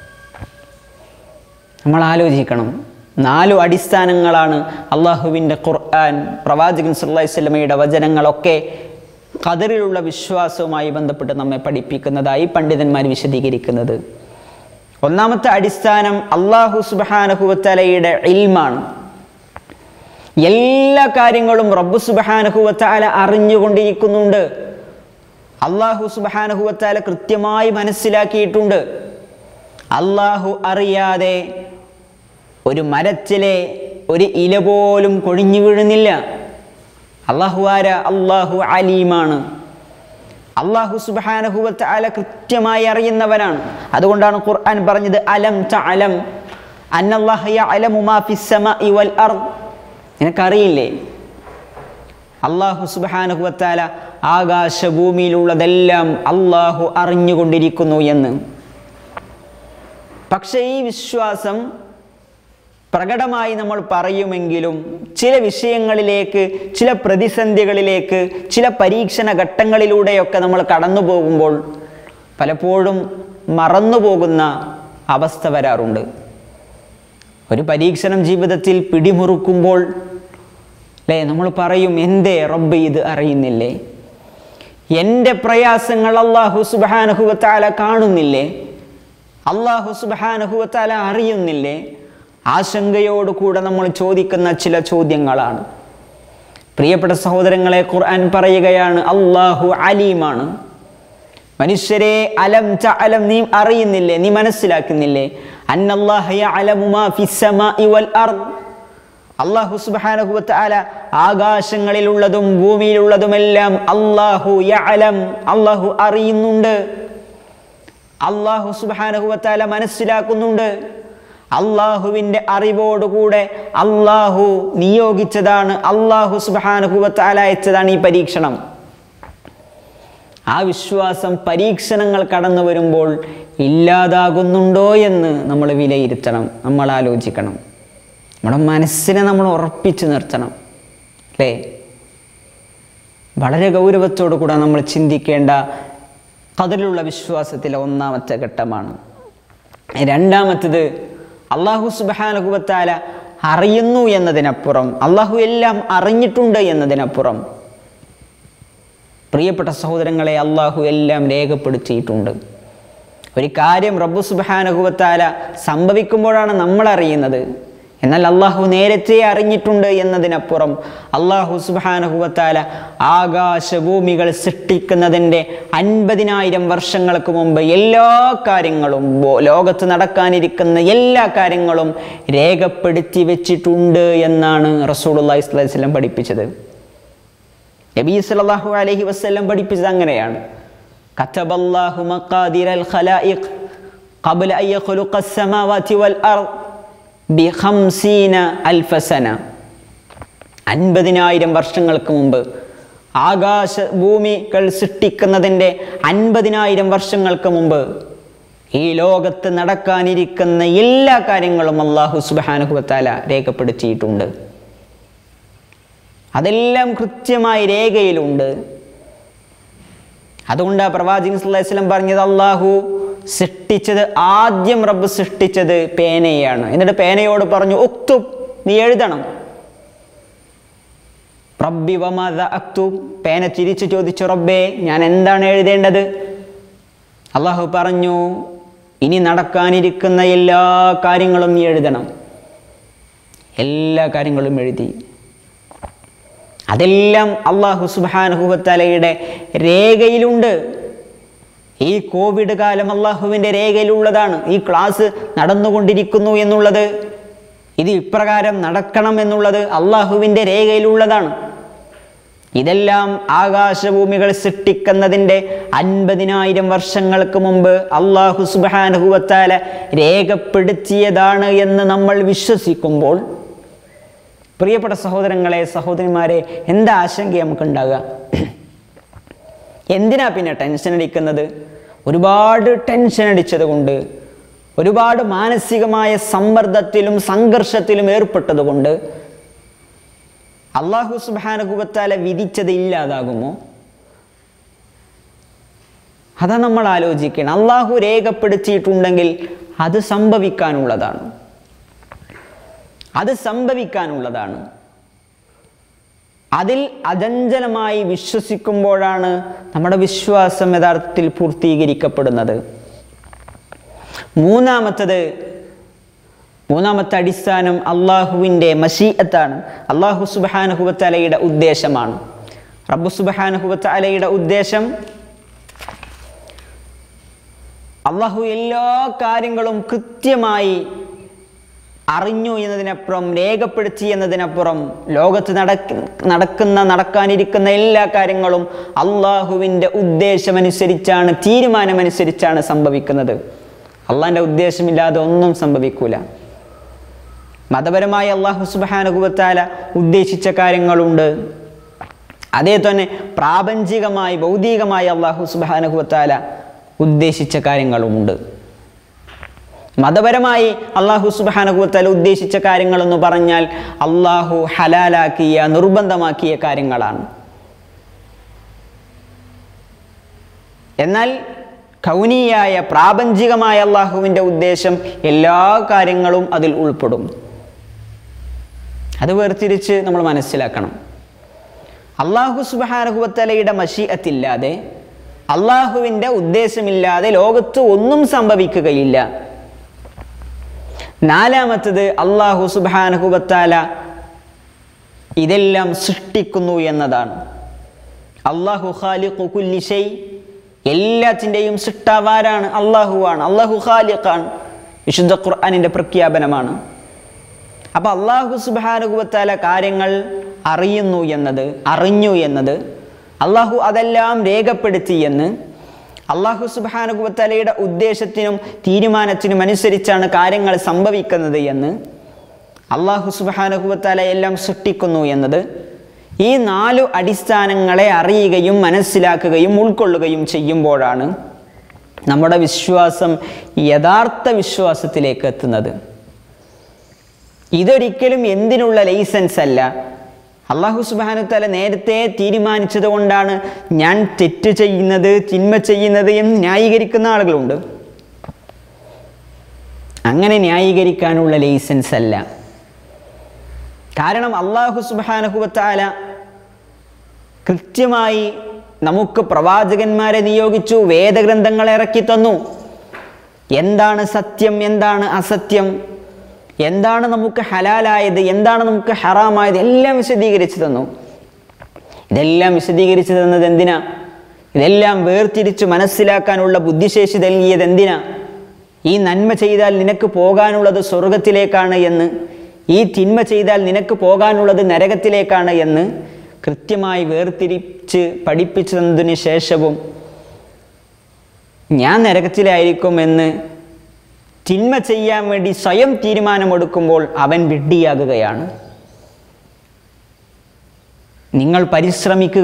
നമ്മൾ ആലോചിക്കണം നാലു അടിസ്ഥാനങ്ങളാണ് അള്ളാഹുവിൻ്റെ ഖുർആൻ പ്രവാചകൻ സല്ലല്ലാഹു അലൈഹി വസല്ലമയുടെ വചനങ്ങളൊക്കെ ഖദറിലുള്ള വിശ്വാസവുമായി ബന്ധപ്പെട്ട് നമ്മെ പഠിപ്പിക്കുന്നതായി പണ്ഡിതന്മാർ വിശദീകരിക്കുന്നത് ഒന്നാമത്തെ അടിസ്ഥാനം അള്ളാഹു സുബാനഹുവത്തലയുടെ ഇൽമാണ് എല്ലാ കാര്യങ്ങളും റബ്ബു സുബാനഹുവത്താല അറിഞ്ഞുകൊണ്ടിരിക്കുന്നുണ്ട് അള്ളാഹു സുബാനഹുവത്താല കൃത്യമായി മനസ്സിലാക്കിയിട്ടുണ്ട് അള്ളാഹു അറിയാതെ ഒരു മരത്തിലെ ഒരു ഇല പോലും കൊഴിഞ്ഞു വീഴുന്നില്ല അള്ളാഹു ആര അള്ളാഹു അലീമാണ് അള്ളാഹു സുബാനഹുവത്ത് അല കൃത്യമായി അറിയുന്നവനാണ് അതുകൊണ്ടാണ് ഖുർആൻ പറഞ്ഞത് അലം ത അലം നിനക്കറിയില്ലേ അള്ളാഹു സുബാനഹുവത്താല ആകാശഭൂമിയിലുള്ളതെല്ലാം അള്ളാഹു അറിഞ്ഞുകൊണ്ടിരിക്കുന്നു എന്ന് പക്ഷേ ഈ വിശ്വാസം പ്രകടമായി നമ്മൾ പറയുമെങ്കിലും ചില വിഷയങ്ങളിലേക്ക് ചില പ്രതിസന്ധികളിലേക്ക് ചില പരീക്ഷണ ഘട്ടങ്ങളിലൂടെയൊക്കെ നമ്മൾ കടന്നു പോകുമ്പോൾ പലപ്പോഴും മറന്നു പോകുന്ന അവസ്ഥ വരാറുണ്ട് ഒരു പരീക്ഷണം ജീവിതത്തിൽ പിടിമുറുക്കുമ്പോൾ അല്ലേ നമ്മൾ പറയും എന്തേ റബ്ബ് ഇത് അറിയുന്നില്ലേ എൻ്റെ പ്രയാസങ്ങൾ അള്ളാഹു സുബാനഹുവത്താല കാണുന്നില്ലേ അള്ളാഹു സുബാനഹുവത്താല അറിയുന്നില്ലേ ആശങ്കയോടുകൂടെ നമ്മൾ ചോദിക്കുന്ന ചില ചോദ്യങ്ങളാണ് പ്രിയപ്പെട്ട സഹോദരങ്ങളെ ഖുർആൻ പറയുകയാണ് അള്ളാഹു അലീമാണ് മനുഷ്യരെ അലം ച അലം നീ അറിയുന്നില്ലേ നീ മനസ്സിലാക്കുന്നില്ലേ അള്ളാഹു സുബാനഹുല ആകാശങ്ങളിലുള്ളതും ഭൂമിയിലുള്ളതുമെല്ലാം അള്ളാഹു യഅലം അള്ളാഹു അറിയുന്നുണ്ട് അള്ളാഹു സുബാനഹുവത്താല മനസ്സിലാക്കുന്നുണ്ട് അള്ളാഹുവിൻ്റെ അറിവോടുകൂടെ അള്ളാഹു നിയോഗിച്ചതാണ് അള്ളാഹു സുബാനുഭവത്താല അയച്ചതാണ് ഈ പരീക്ഷണം ആ വിശ്വാസം പരീക്ഷണങ്ങൾ കടന്നു വരുമ്പോൾ ഇല്ലാതാകുന്നുണ്ടോ എന്ന് നമ്മൾ വിലയിരുത്തണം നമ്മൾ ആലോചിക്കണം നമ്മുടെ മനസ്സിനെ നമ്മൾ ഉറപ്പിച്ചു നിർത്തണം അല്ലേ വളരെ ഗൗരവത്തോടു കൂടെ നമ്മൾ ചിന്തിക്കേണ്ട കതിലുള്ള വിശ്വാസത്തിലെ ഒന്നാമത്തെ ഘട്ടമാണ് രണ്ടാമത്തത് അള്ളാഹു സുബാനുഭവത്താല അറിയുന്നു എന്നതിനപ്പുറം അള്ളാഹു എല്ലാം അറിഞ്ഞിട്ടുണ്ട് എന്നതിനപ്പുറം പ്രിയപ്പെട്ട സഹോദരങ്ങളെ അള്ളാഹു എല്ലാം രേഖപ്പെടുത്തിയിട്ടുണ്ട് ഒരു കാര്യം റബ്ബു സുബാനുഭവത്താല സംഭവിക്കുമ്പോഴാണ് നമ്മൾ അറിയുന്നത് എന്നാൽ അള്ളാഹു നേരത്തെ അറിഞ്ഞിട്ടുണ്ട് എന്നതിനപ്പുറം അള്ളാഹു സുബാനുഭവത്താല ആകാശഭൂമികൾ സൃഷ്ടിക്കുന്നതിൻ്റെ അൻപതിനായിരം വർഷങ്ങൾക്ക് മുമ്പ് എല്ലാ കാര്യങ്ങളും ബോ- ലോകത്ത് നടക്കാനിരിക്കുന്ന എല്ലാ കാര്യങ്ങളും രേഖപ്പെടുത്തി വെച്ചിട്ടുണ്ട് എന്നാണ് റസൂൽ അള്ളാഹി സ്വലം പഠിപ്പിച്ചത് നബി സല്ലല്ലാഹു അലൈഹി വസല്ലം പഠിപ്പിച്ചത് അങ്ങനെയാണ് കതബല്ലാഹു മഖാദിറൽ ഖലായിഖ് ഖബ്ല അൻ യഖ്ലുഖ അസ്സമാവാതി വൽ അർദ് ബി ഖംസീന അൽഫ സന അൻപതിനായിരം വർഷങ്ങൾക്ക് മുമ്പ് ആകാശ ഭൂമികൾ സൃഷ്ടിക്കുന്നതിൻ്റെ അൻപതിനായിരം വർഷങ്ങൾക്ക് മുമ്പ് ഈ ലോകത്ത് നടക്കാനിരിക്കുന്ന എല്ലാ കാര്യങ്ങളും അള്ളാഹു സുബ്ഹാനഹു വതആല രേഖപ്പെടുത്തിയിട്ടുണ്ട് അതെല്ലാം കൃത്യമായി രേഖയിലുണ്ട് അതുകൊണ്ട് ആ പ്രവാചകൻ സല്ലല്ലാഹു അലൈഹി വസല്ലം പറഞ്ഞത് അള്ളാഹു സൃഷ്ടിച്ചത് ആദ്യം റബ്ബ് സൃഷ്ടിച്ചത് പേനയാണ് എന്നിട്ട് പേനയോട് പറഞ്ഞു ഉക്തു നീ എഴുതണം റബ്ബി വമാദ അക്തു പേന ചിരിച്ചു ചോദിച്ചു റബ്ബേ ഞാൻ എന്താണ് എഴുതേണ്ടത് അള്ളാഹു പറഞ്ഞു ഇനി നടക്കാനിരിക്കുന്ന എല്ലാ കാര്യങ്ങളും നീ എഴുതണം എല്ലാ കാര്യങ്ങളും എഴുതി അതെല്ലാം അള്ളാഹു സുബാനുഹുബത്തലയുടെ രേഖയിലുണ്ട് ഈ കോവിഡ് കാലം അള്ളാഹുവിൻ്റെ രേഖയിലുള്ളതാണ് ഈ ക്ലാസ് നടന്നുകൊണ്ടിരിക്കുന്നു എന്നുള്ളത് ഇത് ഇപ്രകാരം നടക്കണം എന്നുള്ളത് അള്ളാഹുവിൻ്റെ രേഖയിലുള്ളതാണ് ഇതെല്ലാം ആകാശഭൂമികൾ സൃഷ്ടിക്കുന്നതിൻ്റെ അൻപതിനായിരം വർഷങ്ങൾക്ക് മുമ്പ് അള്ളാഹു സുബാനുഹുവത്താല രേഖപ്പെടുത്തിയതാണ് എന്ന് നമ്മൾ വിശ്വസിക്കുമ്പോൾ പ്രിയപ്പെട്ട സഹോദരങ്ങളെ സഹോദരിമാരെ എന്താ ആശങ്ക നമുക്കുണ്ടാകുക എന്തിനാ പിന്നെ ടെൻഷൻ അടിക്കുന്നത് ഒരുപാട് ടെൻഷൻ അടിച്ചത് കൊണ്ട് ഒരുപാട് മാനസികമായ സമ്മർദ്ദത്തിലും സംഘർഷത്തിലും ഏർപ്പെട്ടതുകൊണ്ട് അള്ളാഹു സുബാനുഭവത്താല വിധിച്ചത് ഇല്ലാതാകുമോ അതാ നമ്മൾ ആലോചിക്കണം അള്ളാഹു രേഖപ്പെടുത്തിയിട്ടുണ്ടെങ്കിൽ അത് സംഭവിക്കാനുള്ളതാണ് അത് സംഭവിക്കാനുള്ളതാണ് അതിൽ അചഞ്ചലമായി വിശ്വസിക്കുമ്പോഴാണ് നമ്മുടെ വിശ്വാസം യഥാർത്ഥത്തിൽ പൂർത്തീകരിക്കപ്പെടുന്നത് മൂന്നാമത്തത് മൂന്നാമത്തെ അടിസ്ഥാനം അള്ളാഹുവിൻ്റെ മഷീഅത്താണ് അള്ളാഹു സുബാനുഹുബത്തലയുടെ ഉദ്ദേശമാണ് റബ്ബു സുബാനുഹുബത്തലയുടെ ഉദ്ദേശം അള്ളാഹു എല്ലാ കാര്യങ്ങളും കൃത്യമായി അറിഞ്ഞു എന്നതിനപ്പുറം രേഖപ്പെടുത്തി എന്നതിനപ്പുറം ലോകത്ത് നടക്ക നടക്കുന്ന നടക്കാനിരിക്കുന്ന എല്ലാ കാര്യങ്ങളും അള്ളാഹുവിൻ്റെ ഉദ്ദേശമനുസരിച്ചാണ് തീരുമാനമനുസരിച്ചാണ് സംഭവിക്കുന്നത് അള്ളാഹിൻ്റെ ഉദ്ദേശമില്ലാതെ ഒന്നും സംഭവിക്കൂല മതപരമായി അള്ളാഹു സുബാനുഭവത്താല ഉദ്ദേശിച്ച കാര്യങ്ങളുണ്ട് അതേ തന്നെ പ്രാപഞ്ചികമായി ഭൗതികമായി അള്ളാഹു സുബാനുഭവത്താല ഉദ്ദേശിച്ച കാര്യങ്ങളുമുണ്ട് മതപരമായി അള്ളാഹു സുബാനുഭവത്താല ഉദ്ദേശിച്ച കാര്യങ്ങളെന്ന് പറഞ്ഞാൽ അള്ളാഹു ഹലാലാക്കിയ നിർബന്ധമാക്കിയ കാര്യങ്ങളാണ് എന്നാൽ കൗനീയായ പ്രാപഞ്ചികമായ അള്ളാഹുവിൻ്റെ ഉദ്ദേശം എല്ലാ കാര്യങ്ങളും അതിൽ ഉൾപ്പെടും അത് വേർതിരിച്ച് നമ്മൾ മനസ്സിലാക്കണം അള്ളാഹു സുബാനുഹുവത്തലയുടെ മഷീഅത്തില്ലാതെ അള്ളാഹുവിൻ്റെ ഉദ്ദേശമില്ലാതെ ലോകത്ത് ഒന്നും സംഭവിക്കുകയില്ല നാലാമത്തത് അള്ളാഹു സുബാനുഹുബത്താല ഇതെല്ലാം സൃഷ്ടിക്കുന്നു എന്നതാണ് അള്ളാഹു ഖാലിഖു കുല്ലി ഷൈ എല്ലാത്തിൻ്റെയും സൃഷ്ടാവാരാണ് അള്ളാഹുവാണ് അള്ളാഹു ഖാലിഖാണ് വിശുദ്ധ ഖുർആാനിൻ്റെ പ്രഖ്യാപനമാണ് അപ്പോൾ അള്ളാഹു സുബാനുഹുബത്താല കാര്യങ്ങൾ അറിയുന്നു എന്നത് അറിഞ്ഞു എന്നത് അള്ളാഹു അതെല്ലാം രേഖപ്പെടുത്തി എന്ന് അള്ളാഹു സുബാനുഭവത്തലയുടെ ഉദ്ദേശത്തിനും തീരുമാനത്തിനും അനുസരിച്ചാണ് കാര്യങ്ങൾ സംഭവിക്കുന്നത് എന്ന് അള്ളാഹു സുബാനുഭവത്തല എല്ലാം സൃഷ്ടിക്കുന്നു എന്നത് ഈ നാലു അടിസ്ഥാനങ്ങളെ അറിയുകയും മനസ്സിലാക്കുകയും ഉൾക്കൊള്ളുകയും ചെയ്യുമ്പോഴാണ് നമ്മുടെ വിശ്വാസം യഥാർത്ഥ വിശ്വാസത്തിലേക്ക് എത്തുന്നത് ഇതൊരിക്കലും എന്തിനുള്ള ലൈസൻസ് അല്ല അള്ളാഹു സുബാനുത്തല നേരത്തെ തീരുമാനിച്ചത് കൊണ്ടാണ് ഞാൻ തെറ്റ് ചെയ്യുന്നത് തിന്മ ചെയ്യുന്നത് എന്ന് ന്യായീകരിക്കുന്ന ആളുകളുണ്ട് അങ്ങനെ ന്യായീകരിക്കാനുള്ള ലൈസൻസ് അല്ല കാരണം അള്ളാഹു സുബാനഹുവത്താല കൃത്യമായി നമുക്ക് പ്രവാചകന്മാരെ നിയോഗിച്ചു വേദഗ്രന്ഥങ്ങളെ ഇറക്കി തന്നു എന്താണ് സത്യം എന്താണ് അസത്യം എന്താണ് നമുക്ക് ഹലാലായത് എന്താണ് നമുക്ക് ഹറാമായത് എല്ലാം വിശദീകരിച്ചു തന്നു ഇതെല്ലാം വിശദീകരിച്ചു തന്നത് എന്തിനാ ഇതെല്ലാം വേർതിരിച്ച് മനസ്സിലാക്കാനുള്ള ബുദ്ധിശേഷി നൽകിയത് എന്തിനാ ഈ നന്മ ചെയ്താൽ നിനക്ക് പോകാനുള്ളത് സ്വർഗത്തിലേക്കാണ് എന്ന് ഈ തിന്മ ചെയ്താൽ നിനക്ക് പോകാനുള്ളത് നരകത്തിലേക്കാണ് എന്ന് കൃത്യമായി വേർതിരിച്ച് പഠിപ്പിച്ചു തന്നതിന് ശേഷവും ഞാൻ നരകത്തിലായിരിക്കുമെന്ന് തിന്മ ചെയ്യാൻ വേണ്ടി സ്വയം തീരുമാനമെടുക്കുമ്പോൾ അവൻ വിഡ്ഢിയാകുകയാണ് നിങ്ങൾ പരിശ്രമിക്കുക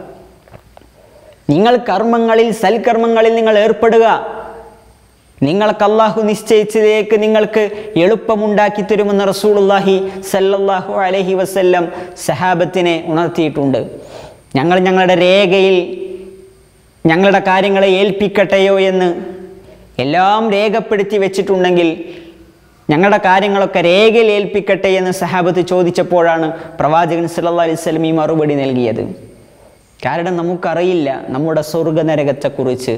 നിങ്ങൾ കർമ്മങ്ങളിൽ സൽക്കർമ്മങ്ങളിൽ നിങ്ങൾ ഏർപ്പെടുക നിങ്ങൾക്ക് അള്ളാഹു നിശ്ചയിച്ചതിലേക്ക് നിങ്ങൾക്ക് എളുപ്പമുണ്ടാക്കി തരുമെന്ന് റസൂലുള്ളാഹി സല്ലല്ലാഹു അലൈഹി വസല്ലം സഹാബത്തിനെ ഉണർത്തിയിട്ടുണ്ട് ഞങ്ങൾ ഞങ്ങളുടെ രേഖയിൽ ഞങ്ങളുടെ കാര്യങ്ങളെ ഏൽപ്പിക്കട്ടെയോ എന്ന് എല്ലാം രേഖപ്പെടുത്തി വെച്ചിട്ടുണ്ടെങ്കിൽ ഞങ്ങളുടെ കാര്യങ്ങളൊക്കെ രേഖയിൽ ഏൽപ്പിക്കട്ടെ എന്ന് സഹാബത്ത് ചോദിച്ചപ്പോഴാണ് പ്രവാചകൻ സല്ലല്ലാഹു അലൈഹി വസല്ലം ഈ മറുപടി നൽകിയത് കാരണം നമുക്കറിയില്ല നമ്മുടെ സ്വർഗനരകത്തെക്കുറിച്ച്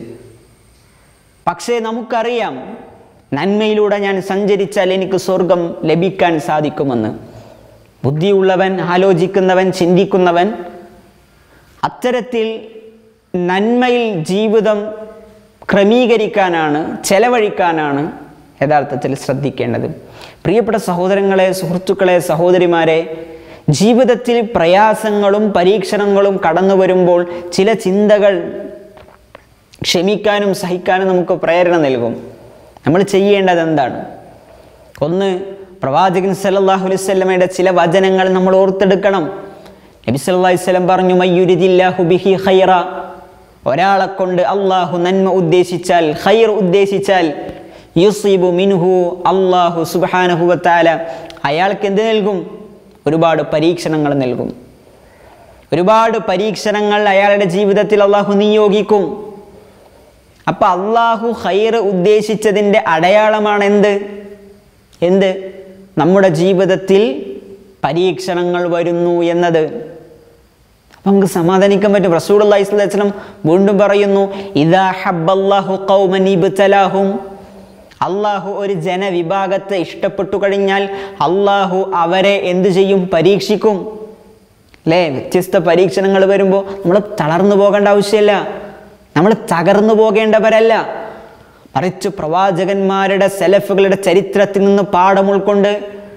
പക്ഷേ നമുക്കറിയാം നന്മയിലൂടെ ഞാൻ സഞ്ചരിച്ചാൽ എനിക്ക് സ്വർഗം ലഭിക്കാൻ സാധിക്കുമെന്ന് ബുദ്ധിയുള്ളവൻ ആലോചിക്കുന്നവൻ ചിന്തിക്കുന്നവൻ അത്തരത്തിൽ നന്മയിൽ ജീവിതം ക്രമീകരിക്കാനാണ് ചെലവഴിക്കാനാണ് യഥാർത്ഥത്തിൽ ശ്രദ്ധിക്കേണ്ടത് പ്രിയപ്പെട്ട സഹോദരങ്ങളെ സുഹൃത്തുക്കളെ സഹോദരിമാരെ ജീവിതത്തിൽ പ്രയാസങ്ങളും പരീക്ഷണങ്ങളും കടന്നു വരുമ്പോൾ ചില ചിന്തകൾ ക്ഷമിക്കാനും സഹിക്കാനും നമുക്ക് പ്രേരണ നൽകും നമ്മൾ ചെയ്യേണ്ടത് എന്താണ് ഒന്ന് പ്രവാചകൻ സല്ലല്ലാഹു അലൈഹി വസല്ലമയുടെ ചില വചനങ്ങൾ നമ്മൾ ഓർത്തെടുക്കണം നബി സല്ലല്ലാഹു അലൈഹി വസല്ലം പറഞ്ഞു മയ്യുരിദില്ലാഹു ബിഹി ഖൈറ ഒരാളെ കൊണ്ട് അള്ളാഹു നന്മ ഉദ്ദേശിച്ചാൽ ഖൈർ ഉദ്ദേശിച്ചാൽ യുസീബു മിൻഹു അള്ളാഹു സുബ്ഹാനഹു വതആല അയാൾക്ക് എന്ത് നൽകും ഒരുപാട് പരീക്ഷണങ്ങൾ നൽകും ഒരുപാട് പരീക്ഷണങ്ങൾ അയാളുടെ ജീവിതത്തിൽ അള്ളാഹു നിയോഗിക്കും അപ്പൊ അള്ളാഹു ഖൈർ ഉദ്ദേശിച്ചതിൻ്റെ അടയാളമാണ് എന്ത് എന്ത് നമ്മുടെ ജീവിതത്തിൽ പരീക്ഷണങ്ങൾ വരുന്നു എന്നത് അപ്പം നമുക്ക് സമാധാനിക്കാൻ പറ്റും റസൂൽ അള്ളാഹി സ്വലം വീണ്ടും പറയുന്നു ഇതാ ഹബ്ബല്ലാഹു ഖൗമൻ ഇബ്തലാഹും അള്ളാഹു ഒരു ജനവിഭാഗത്തെ ഇഷ്ടപ്പെട്ടു കഴിഞ്ഞാൽ അള്ളാഹു അവരെ എന്ത് ചെയ്യും പരീക്ഷിക്കും അല്ലേ വ്യത്യസ്ത പരീക്ഷണങ്ങൾ വരുമ്പോൾ നമ്മൾ തളർന്നു പോകേണ്ട ആവശ്യമില്ല നമ്മൾ തകർന്നു പോകേണ്ടവരല്ല മറിച്ച് പ്രവാചകന്മാരുടെ സെലഫുകളുടെ ചരിത്രത്തിൽ നിന്ന് പാഠം ഉൾക്കൊണ്ട്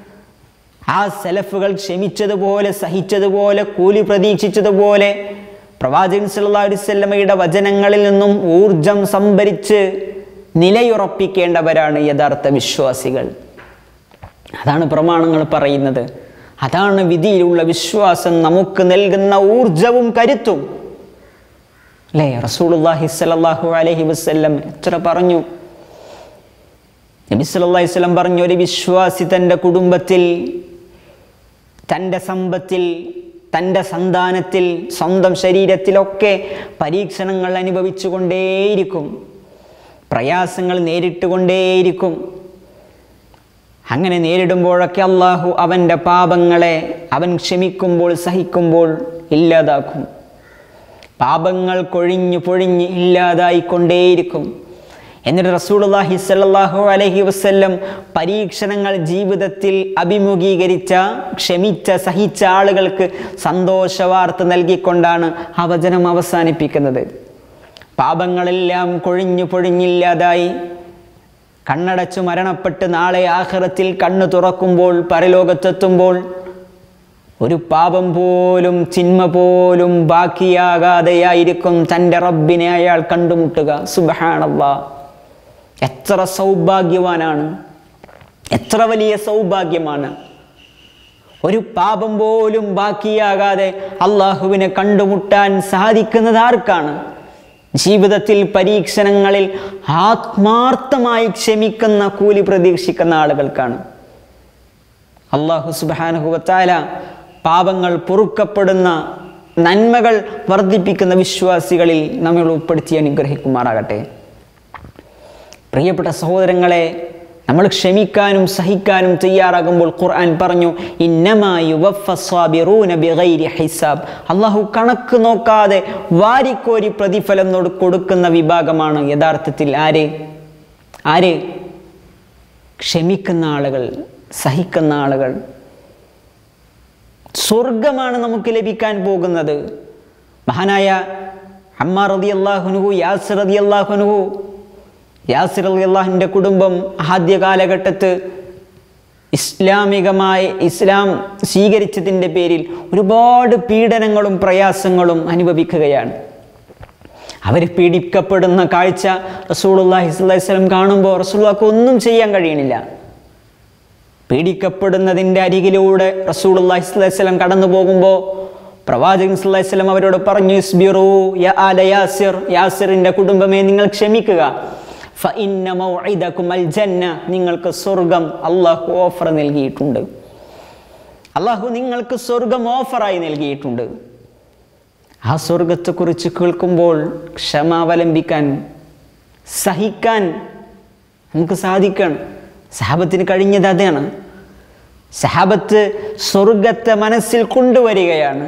ആ സെലഫുകൾ ക്ഷമിച്ചതുപോലെ സഹിച്ചതുപോലെ കൂലി പ്രതീക്ഷിച്ചതുപോലെ പ്രവാചകൻ സല്ലല്ലാഹു അലൈഹി വസല്ലമയുടെ വചനങ്ങളിൽ നിന്നും ഊർജം സംഭരിച്ച് നിലയുറപ്പിക്കേണ്ടവരാണ് യഥാർത്ഥ വിശ്വാസികൾ അതാണ് പ്രമാണങ്ങൾ പറയുന്നത് അതാണ് വിധിയിലുള്ള വിശ്വാസം നമുക്ക് നൽകുന്ന ഊർജവും കരുത്തും അല്ലേ റസൂലുള്ളാഹി സ്വല്ലല്ലാഹു അലൈഹി വസല്ലം എത്ര പറഞ്ഞു നബി സല്ലല്ലാഹു അലൈഹി വസല്ലം പറഞ്ഞു ഒരു വിശ്വാസി തൻ്റെ കുടുംബത്തിൽ തൻ്റെ സമ്പത്തിൽ തൻ്റെ സന്താനത്തിൽ സ്വന്തം ശരീരത്തിലൊക്കെ പരീക്ഷണങ്ങൾ അനുഭവിച്ചുകൊണ്ടേയിരിക്കും പ്രയാസങ്ങൾ നേരിട്ടുകൊണ്ടേയിരിക്കും അങ്ങനെ നേരിടുമ്പോഴൊക്കെ അള്ളാഹു അവൻ്റെ പാപങ്ങളെ അവൻ ക്ഷമിക്കുമ്പോൾ സഹിക്കുമ്പോൾ ഇല്ലാതാക്കും പാപങ്ങൾ കൊഴിഞ്ഞു പൊഴിഞ്ഞ് ഇല്ലാതായിക്കൊണ്ടേയിരിക്കും എന്നിട്ട് റസൂലുള്ളാഹി സ്വല്ലല്ലാഹു അലൈഹി വസല്ലം പരീക്ഷണങ്ങൾ ജീവിതത്തിൽ അഭിമുഖീകരിച്ച ക്ഷമിച്ച സഹിച്ച ആളുകൾക്ക് സന്തോഷവാർത്ത നൽകിക്കൊണ്ടാണ് ആ വചനം അവസാനിപ്പിക്കുന്നത് പാപങ്ങളെല്ലാം കൊഴിഞ്ഞു പൊഴിഞ്ഞില്ലാതായി കണ്ണടച്ചു മരണപ്പെട്ട് നാളെ ആഖിറത്തിൽ കണ്ണു തുറക്കുമ്പോൾ പരലോകത്തെത്തുമ്പോൾ ഒരു പാപം പോലും ചിന്മ പോലും ബാക്കിയാകാതെയായിരിക്കും തൻ്റെ റബ്ബിനെ അയാൾ കണ്ടുമുട്ടുക സുബഹാണല്ലാ എത്ര സൗഭാഗ്യവാനാണ് എത്ര വലിയ സൗഭാഗ്യമാണ് ഒരു പാപം പോലും ബാക്കിയാകാതെ അള്ളാഹുവിനെ കണ്ടുമുട്ടാൻ സാധിക്കുന്നത് ആർക്കാണ് ജീവിതത്തിൽ പരീക്ഷണങ്ങളിൽ ആത്മാർത്ഥമായി ക്ഷമിക്കുന്ന കൂലി പ്രതീക്ഷിക്കുന്ന ആളുകൾക്കാണ് അള്ളാഹു സുബാനുഹുവത്താല പാപങ്ങൾ പൊറുക്കപ്പെടുന്ന നന്മകൾ വർദ്ധിപ്പിക്കുന്ന വിശ്വാസികളിൽ നമ്മൾ ഉൾപ്പെടുത്തി അനുഗ്രഹിക്കുമാറാകട്ടെ പ്രിയപ്പെട്ട സഹോദരങ്ങളെ നമ്മൾ ക്ഷമിക്കാനും സഹിക്കാനും തയ്യാറാകുമ്പോൾ ഖുർആൻ പറഞ്ഞു ഹിസാബ് അള്ളാഹു കണക്ക് നോക്കാതെ വാരിക്കോരി പ്രതിഫലം നൊട്- കൊടുക്കുന്ന വിഭാഗമാണ് യഥാർത്ഥത്തിൽ ആര് ആര് ക്ഷമിക്കുന്ന ആളുകൾ സഹിക്കുന്ന ആളുകൾ സ്വർഗമാണ് നമുക്ക് ലഭിക്കാൻ പോകുന്നത് മഹാനായ അമ്മ റതി അള്ളാഹുനുഹു യാസിർ റതി അള്ളാഹുനുഹു യാസിർ അലി അള്ളാഹിൻ്റെ കുടുംബം ആദ്യ കാലഘട്ടത്ത് ഇസ്ലാമികമായ ഇസ്ലാം സ്വീകരിച്ചതിൻ്റെ പേരിൽ ഒരുപാട് പീഡനങ്ങളും പ്രയാസങ്ങളും അനുഭവിക്കുകയാണ് അവർ പീഡിക്കപ്പെടുന്ന കാഴ്ച റസൂലുള്ളാഹി സ്വല്ലല്ലാഹി അലൈഹി വസല്ലം കാണുമ്പോൾ റസൂലുള്ളാഹിക്ക് ഒന്നും ചെയ്യാൻ കഴിയണില്ല പീഡിക്കപ്പെടുന്നതിൻ്റെ അരികിലൂടെ റസൂലുള്ളാഹി സ്വല്ലല്ലാഹി അലൈഹി വസല്ലം കടന്നു പോകുമ്പോൾ പ്രവാചകൻ സ്വല്ലല്ലാഹി അലൈഹി വസല്ലം അവരോട് പറഞ്ഞു ഇസ്ബിറു യാ ആല യാസിർ യാസിറിൻ്റെ കുടുംബമേ നിങ്ങൾ ക്ഷമിക്കുക ഫഇന്ന മൗഇദകും അൽ ജന്ന നിങ്ങൾക്ക് സ്വർഗം അള്ളാഹു ഓഫർ നൽകിയിട്ടുണ്ട് അള്ളാഹു നിങ്ങൾക്ക് സ്വർഗം ഓഫറായി നൽകിയിട്ടുണ്ട് ആ സ്വർഗത്തെക്കുറിച്ച് കേൾക്കുമ്പോൾ ക്ഷമ അവലംബിക്കാൻ സഹിക്കാൻ നമുക്ക് സാധിക്കണം സഹാബത്തിന് കഴിഞ്ഞത് അതാണ് സഹാബത്ത് സ്വർഗത്തെ മനസ്സിൽ കൊണ്ടുവരികയാണ്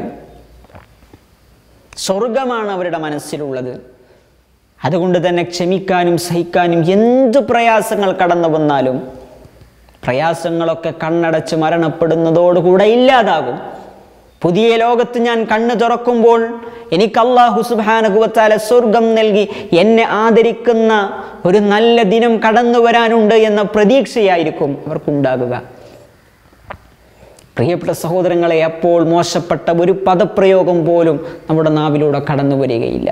സ്വർഗമാണ് അവരുടെ മനസ്സിലുള്ളത് അതുകൊണ്ട് തന്നെ ക്ഷമിക്കാനും സഹിക്കാനും എന്ത് പ്രയാസങ്ങൾ കടന്നു വന്നാലും പ്രയാസങ്ങളൊക്കെ കണ്ണടച്ച് മരണപ്പെടുന്നതോടുകൂടെ ഇല്ലാതാകും പുതിയ ലോകത്ത് ഞാൻ കണ്ണ് തുറക്കുമ്പോൾ എനിക്ക് അള്ളാഹു സുബാനകുവത്താല സ്വർഗം നൽകി എന്നെ ആദരിക്കുന്ന ഒരു നല്ല ദിനം കടന്നു വരാനുണ്ട് എന്ന പ്രതീക്ഷയായിരിക്കും അവർക്കുണ്ടാകുക പ്രിയപ്പെട്ട സഹോദരങ്ങളെ അപ്പോൾ മോശപ്പെട്ട ഒരു പദപ്രയോഗം പോലും നമ്മുടെ നാവിലൂടെ കടന്നു വരികയില്ല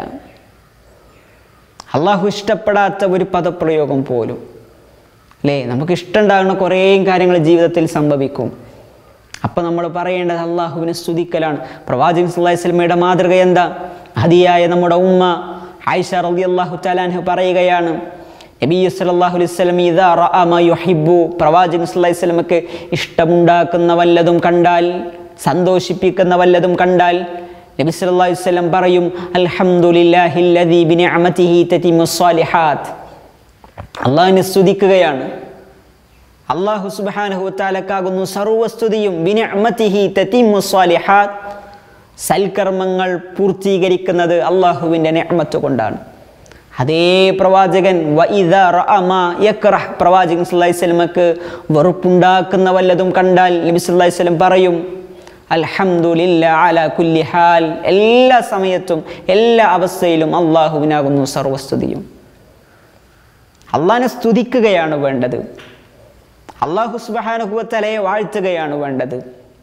അള്ളാഹു ഇഷ്ടപ്പെടാത്ത ഒരു പദപ്രയോഗം പോലും അല്ലേ നമുക്ക് ഇഷ്ടമുണ്ടാകുന്ന കുറേ കാര്യങ്ങൾ ജീവിതത്തിൽ സംഭവിക്കും അപ്പം നമ്മൾ പറയേണ്ടത് അള്ളാഹുവിനെ സ്തുതിക്കലാണ് പ്രവാചകൻ സല്ലല്ലാഹു അലൈഹി വസല്ലമയുടെ മാതൃക എന്താ ഹദിയായ നമ്മുടെ ഉമ്മ ആയിഷ റളിയല്ലാഹു തആലാൻഹ പറയുകയാണ് നബി സല്ലല്ലാഹു അലൈഹി വസല്ലം ഇദാ റഅ മാ യുഹിബ്ബു പ്രവാചകൻ സല്ലല്ലാഹു അലൈഹി വസല്ലമക്ക് ഇഷ്ടമുണ്ടാക്കുന്ന വല്ലതും കണ്ടാൽ സന്തോഷിപ്പിക്കുന്ന വല്ലതും കണ്ടാൽ നബി സല്ലല്ലാഹു അലൈഹി വസല്ലം പറയും അൽഹംദുലില്ലാഹില്ലദീ ബിനിഅമതിഹി തതിമു സ്വാലിഹാത്ത് അള്ളാഹിനെ സ്തുതിക്കുകയാണ് അള്ളാഹു സുബാനഹുത്താലക്കാകുന്നു സർവസ്തുതിയും ബിനിഅമതിഹി തതിമു സ്വാലിഹാത്ത് സൽക്കർമ്മങ്ങൾ പൂർത്തീകരിക്കുന്നത് അള്ളാഹുവിൻ്റെ നിഅമത്ത് കൊണ്ടാണ് അതേ പ്രവാചകൻ വഇദ റഅമ യക്റഹ് പ്രവാചകൻ സല്ലല്ലാഹു അലൈഹി വസല്ലമക്ക് വെറുപ്പുണ്ടാക്കുന്ന വല്ലതും കണ്ടാൽ നബി സല്ലല്ലാഹു അലൈഹി വസല്ലം പറയും അൽഹംദുലില്ല അല കുല്ലി ഹാൽ എല്ലാ സമയത്തും എല്ലാ അവസ്ഥയിലും അള്ളാഹുവിനാകുന്നു സർവസ്തുതിയും അള്ളാഹിനെ സ്തുതിക്കുകയാണ് വേണ്ടത് അള്ളാഹു സുബാനുഭവത്തലയെ വാഴ്ത്തുകയാണ് വേണ്ടത്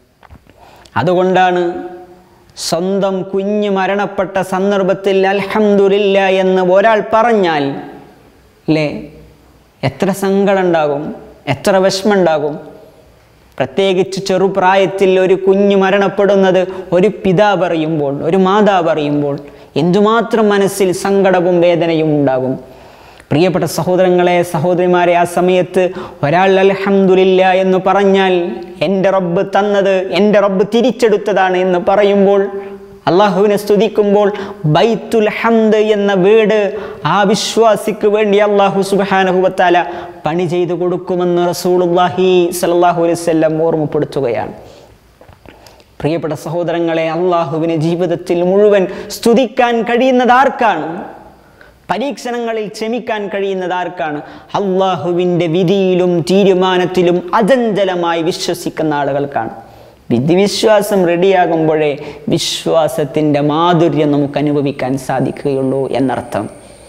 അതുകൊണ്ടാണ് സ്വന്തം കുഞ്ഞ് മരണപ്പെട്ട സന്ദർഭത്തിൽ അൽഹംദുലില്ല എന്ന് ഒരാൾ പറഞ്ഞാൽ അല്ലേ എത്ര സങ്കടം ഉണ്ടാകും എത്ര വിഷമുണ്ടാകും പ്രത്യേകിച്ച് ചെറുപ്രായത്തിൽ ഒരു കുഞ്ഞ് മരണപ്പെടുന്നത് ഒരു പിതാവ് അറിയുമ്പോൾ ഒരു മാതാവ് അറിയുമ്പോൾ എന്തുമാത്രം മനസ്സിൽ സങ്കടവും വേദനയും ഉണ്ടാകും പ്രിയപ്പെട്ട സഹോദരങ്ങളെ സഹോദരിമാരെ ആ സമയത്ത് ഒരാൾ അൽഹംദുലില്ല എന്ന് പറഞ്ഞാൽ എൻ്റെ റബ്ബ് തന്നത് എൻ്റെ റബ്ബ് തിരിച്ചെടുത്തതാണ് എന്ന് പറയുമ്പോൾ അള്ളാഹുവിനെ സ്തുതിക്കുമ്പോൾ ബൈത്തുൽ ഹംദ് എന്ന വീട് ആ വിശ്വാസിക്ക് വേണ്ടി അള്ളാഹു സുബാനഹുബത്താല പണി ചെയ്തു കൊടുക്കുമെന്ന് റസൂലുല്ലാഹി സലാഹു അലൈഹി വസല്ലം ഓർമ്മപ്പെടുത്തുകയാണ് പ്രിയപ്പെട്ട സഹോദരങ്ങളെ അള്ളാഹുവിനെ ജീവിതത്തിൽ മുഴുവൻ സ്തുതിക്കാൻ കഴിയുന്നത് ആർക്കാണ് പരീക്ഷണങ്ങളിൽ ക്ഷമിക്കാൻ കഴിയുന്നത് ആർക്കാണ് അള്ളാഹുവിൻ്റെ വിധിയിലും തീരുമാനത്തിലും അചഞ്ചലമായി വിശ്വസിക്കുന്ന ആളുകൾക്കാണ് വിധിവിശ്വാസം റെഡിയാകുമ്പോഴേ വിശ്വാസത്തിൻ്റെ മാധുര്യം നമുക്ക് അനുഭവിക്കാൻ സാധിക്കുകയുള്ളൂ എന്നർത്ഥം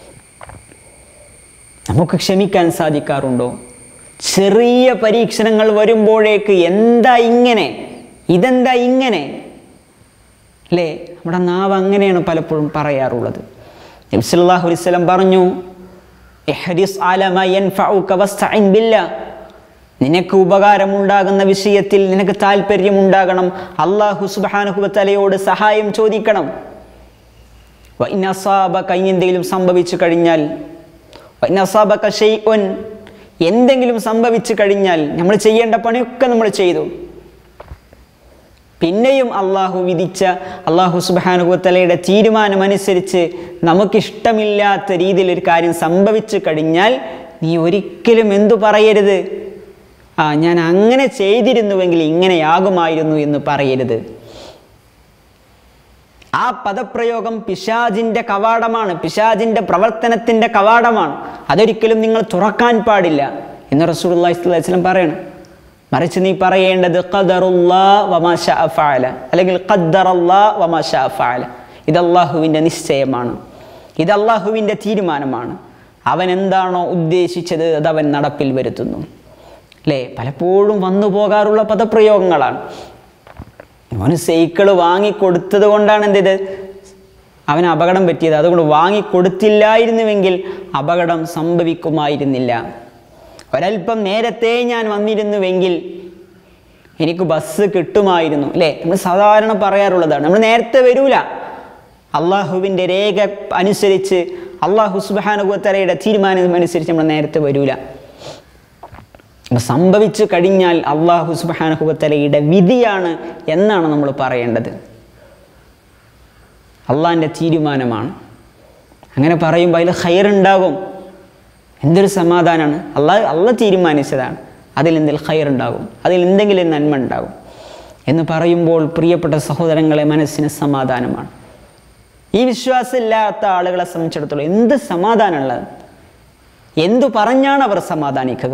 നമുക്ക് ക്ഷമിക്കാൻ സാധിക്കാറുണ്ടോ ചെറിയ പരീക്ഷണങ്ങൾ വരുമ്പോഴേക്ക് എന്താ ഇങ്ങനെ ഇതെന്താ ഇങ്ങനെ അല്ലേ നമ്മുടെ നാവ് അങ്ങനെയാണ് പലപ്പോഴും പറയാറുള്ളത് നബി സല്ലല്ലാഹു അലൈഹി വസല്ലം പറഞ്ഞു ഇഹ്രിസ് അല മാ യൻഫഉക വസ്തഇൻ ബില്ലാ നിനക്ക് ഉപകാരമുണ്ടാകുന്ന വിഷയത്തിൽ നിനക്ക് താല്പര്യമുണ്ടാകണം അള്ളാഹു സുബ്ഹാനഹു വതആലയോട് സഹായം ചോദിക്കണം വഇൻ അസാബക ഇനി എന്തെങ്കിലും സംഭവിച്ചു കഴിഞ്ഞാൽ വഇൻ അസാബക ഷൈഉൻ എന്തെങ്കിലും സംഭവിച്ചു കഴിഞ്ഞാൽ നമ്മൾ ചെയ്യേണ്ട പണിയൊക്കെ നമ്മൾ ചെയ്തു പിന്നെയും അള്ളാഹു വിധിച്ച അള്ളാഹു സുബാനുഭവത്തലയുടെ തീരുമാനമനുസരിച്ച് നമുക്കിഷ്ടമില്ലാത്ത രീതിയിൽ ഒരു കാര്യം സംഭവിച്ചു കഴിഞ്ഞാൽ നീ ഒരിക്കലും എന്തു പറയരുത് ആ ഞാൻ അങ്ങനെ ചെയ്തിരുന്നുവെങ്കിൽ ഇങ്ങനെയാകുമായിരുന്നു എന്ന് പറയരുത് ആ പദപ്രയോഗം പിശാജിന്റെ കവാടമാണ് പിശാജിന്റെ പ്രവർത്തനത്തിന്റെ കവാടമാണ് അതൊരിക്കലും നിങ്ങൾ തുറക്കാൻ പാടില്ല എന്ന് റസൂലുള്ളാഹി സ്വല്ലല്ലാഹി അലൈഹി വസല്ലം പറയണം മറിച്ച് നീ പറയേണ്ടത് ഖദറുല്ലാ വമാ ശഅ ഫഅല അല്ലെങ്കിൽ ഖദ്ദറല്ലാ വമാ ശഅ ഫഅല ഇത് അള്ളാഹുവിൻ്റെ നിശ്ചയമാണ് ഇത് അള്ളാഹുവിൻ്റെ തീരുമാനമാണ് അവൻ എന്താണോ ഉദ്ദേശിച്ചത് അത് അവൻ നടപ്പിൽ വരുത്തുന്നു അല്ലേ പലപ്പോഴും വന്നു പോകാറുള്ള പദപ്രയോഗങ്ങളാണ് അവന് സൈക്കിള് വാങ്ങിക്കൊടുത്തത് കൊണ്ടാണ് എന്ത് ചെയ്തത് അവന് അപകടം പറ്റിയത് അതുകൊണ്ട് വാങ്ങിക്കൊടുത്തില്ലായിരുന്നുവെങ്കിൽ അപകടം സംഭവിക്കുമായിരുന്നില്ല ഒരല്പം നേരത്തെ ഞാൻ വന്നിരുന്നുവെങ്കിൽ എനിക്ക് ബസ് കിട്ടുമായിരുന്നു അല്ലേ നമ്മൾ സാധാരണ പറയാറുള്ളതാണ് നമ്മൾ നേരത്തെ വരൂല അള്ളാഹുവിൻ്റെ രേഖ അനുസരിച്ച് അള്ളാഹു സുബാനുഗത്തലയുടെ തീരുമാനം അനുസരിച്ച് നമ്മൾ നേരത്തെ വരൂല അപ്പം സംഭവിച്ചു കഴിഞ്ഞാൽ അള്ളാഹു സുബാനുഹുബത്തലയുടെ വിധിയാണ് എന്നാണ് നമ്മൾ പറയേണ്ടത് അള്ളാഹിൻ്റെ തീരുമാനമാണ് അങ്ങനെ പറയുമ്പോൾ അതിൽ ഹൈറുണ്ടാകും എന്തൊരു സമാധാനമാണ് അള്ളാഹ് അള്ള തീരുമാനിച്ചതാണ് അതിൽ എന്തെങ്കിലും ഹൈറുണ്ടാകും അതിൽ എന്തെങ്കിലും നന്മ ഉണ്ടാകും എന്ന് പറയുമ്പോൾ പ്രിയപ്പെട്ട സഹോദരങ്ങളെ മനസ്സിന് സമാധാനമാണ് ഈ വിശ്വാസമില്ലാത്ത ആളുകളെ സംബന്ധിച്ചിടത്തോളം എന്ത് സമാധാനമുള്ളത് എന്തു പറഞ്ഞാണ് അവർ സമാധാനിക്കുക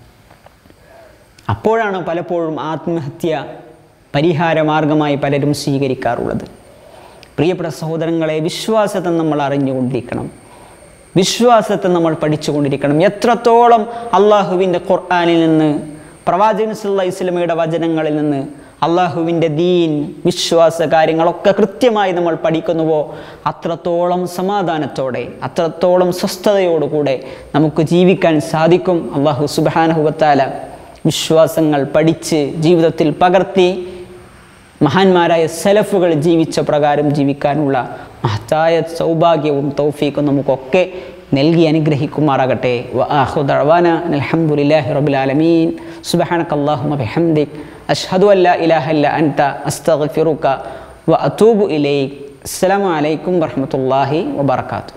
അപ്പോഴാണ് പലപ്പോഴും ആത്മഹത്യ പരിഹാരമാർഗമായി പലരും സ്വീകരിക്കാറുള്ളത് പ്രിയപ്പെട്ട സഹോദരങ്ങളെ വിശ്വാസത്തെ നമ്മൾ അറിഞ്ഞുകൊണ്ടിരിക്കണം വിശ്വാസത്തെ നമ്മൾ പഠിച്ചുകൊണ്ടിരിക്കണം എത്രത്തോളം അള്ളാഹുവിൻ്റെ ഖുർആാനിൽ നിന്ന് പ്രവാചകൻ സല്ലാ ഇസ്ലമയുടെ വചനങ്ങളിൽ നിന്ന് അള്ളാഹുവിൻ്റെ ദീൻ വിശ്വാസ കാര്യങ്ങളൊക്കെ കൃത്യമായി നമ്മൾ പഠിക്കുന്നുവോ അത്രത്തോളം സമാധാനത്തോടെ അത്രത്തോളം സ്വസ്ഥതയോടുകൂടെ നമുക്ക് ജീവിക്കാൻ സാധിക്കും അള്ളാഹു സുബാനഹുബത്താല വിശ്വാസങ്ങൾ പഠിച്ച് ജീവിതത്തിൽ പകർത്തി മഹാന്മാരായ സലഫുകൾ ജീവിച്ച പ്രകാരം ജീവിക്കാനുള്ള മഹത്തായ സൗഭാഗ്യവും തൗഫീഖും നമുക്കൊക്കെ നൽകി അനുഗ്രഹിക്കുമാറാകട്ടെ വഅഹുദഅവാന അൽഹംദുലില്ലാഹി റബ്ബിൽ ആലമീൻ സുബ്ഹാനക അല്ലാഹുമ്മ ബിഹംദിക് അഷ്ഹദു അൻ ലാ ഇലാഹ ഇല്ല അൻത അസ്തഗ്ഫിറുക വഅതൂബു ഇലൈക് അസ്സലാമു അലൈക്കും വറഹ്മത്തുള്ളാഹി വബറകാതുഹു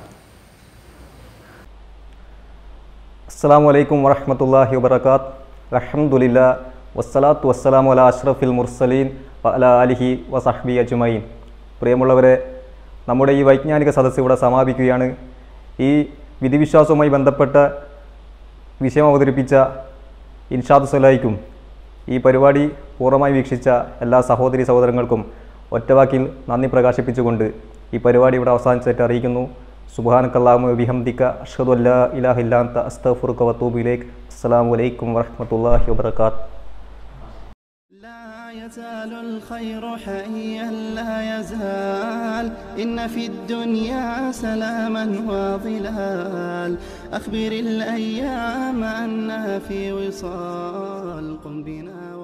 അസ്സാം വലൈക്കും വറഹമത്തല്ലാഹി വബർക്കാത്ത് അലഹമുല്ല വസ്സലാത്തു വസ്സലാമു അല അഷ്റഫിൽ മുർസലീൻ അല അലിഹി വസഹബി അജ്മൈൻ പ്രിയമുള്ളവരെ നമ്മുടെ ഈ വൈജ്ഞാനിക സദസ്സ് ഇവിടെ സമാപിക്കുകയാണ് ഈ വിധിവിശ്വാസവുമായി ബന്ധപ്പെട്ട വിഷയം അവതരിപ്പിച്ച ഇൻഷാദ് സലായിക്കും ഈ പരിപാടി പൂർണ്ണമായി വീക്ഷിച്ച എല്ലാ സഹോദരി സഹോദരങ്ങൾക്കും ഒറ്റവാക്കിൽ നന്ദി പ്രകാശിപ്പിച്ചുകൊണ്ട് ഈ പരിപാടി ഇവിടെ അവസാനിച്ചായിട്ട് അറിയിക്കുന്നു സുബാനക്കല്ലാമു ബിഹംദിക്ക അഷ്ഹദു അല്ലാ ഇലാഹ ഇല്ലാന്ത അസ്തഗ്ഫിറുക വതൂബു ഇലൈക് അസ്സലാമു അലൈക്കും വറഹ്മത്തുള്ളാഹി വബറകാതുഹു لا يزال الخير حيا لا يزال إن في الدنيا سلاما وظلال أخبر الأيام أنها في وصال قم بنا